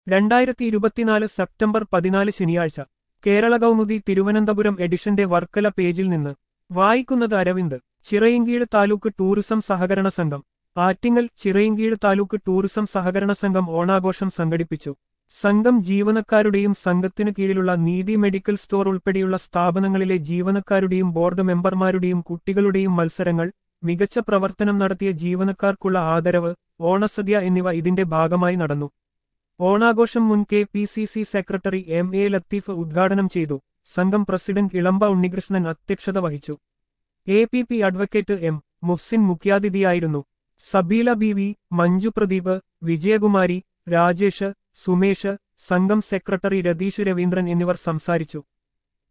രണ്ടായിരത്തി ഇരുപത്തിനാല് സെപ്റ്റംബർ പതിനാല് ശനിയാഴ്ച കേരള കൗമുദി തിരുവനന്തപുരം എഡിഷന്റെ വർക്കല പേജിൽ നിന്ന് വായിക്കുന്നത് അരവിന്ദ് ചിറയിൻകീഴ് താലൂക്ക് ടൂറിസം സഹകരണ സംഘം ആറ്റിങ്ങൽ ചിറയിൻകീഴ് താലൂക്ക് ടൂറിസം സഹകരണ സംഘം ഓണാഘോഷം സംഘടിപ്പിച്ചു സംഘം ജീവനക്കാരുടെയും സംഘത്തിനു കീഴിലുള്ള നീതി മെഡിക്കൽ സ്റ്റോർ ഉൾപ്പെടെയുള്ള സ്ഥാപനങ്ങളിലെ ജീവനക്കാരുടെയും ബോർഡ് മെമ്പർമാരുടെയും കുട്ടികളുടെയും മത്സരങ്ങൾ മികച്ച പ്രവർത്തനം നടത്തിയ ജീവനക്കാർക്കുള്ള ആദരവ് ഓണസദ്യ എന്നിവ ഇതിന്റെ ഭാഗമായി നടന്നു ഓണാഘോഷം മുൻ K P C C secretary M A Latheef ഉദ്ഘാടനം ചെയ്തു സംഘം പ്രസിഡന്റ് ഇളമ്പ ഉണ്ണികൃഷ്ണൻ അധ്യക്ഷത വഹിച്ചു A P P advocate M Muhsin മുഖ്യാതിഥിയായിരുന്നു സബീല ബി വി മഞ്ജു പ്രദീപ് വിജയകുമാരി രാജേഷ് സുമേഷ് സംഘം സെക്രട്ടറി രതീഷ് രവീന്ദ്രൻ എന്നിവർ സംസാരിച്ചു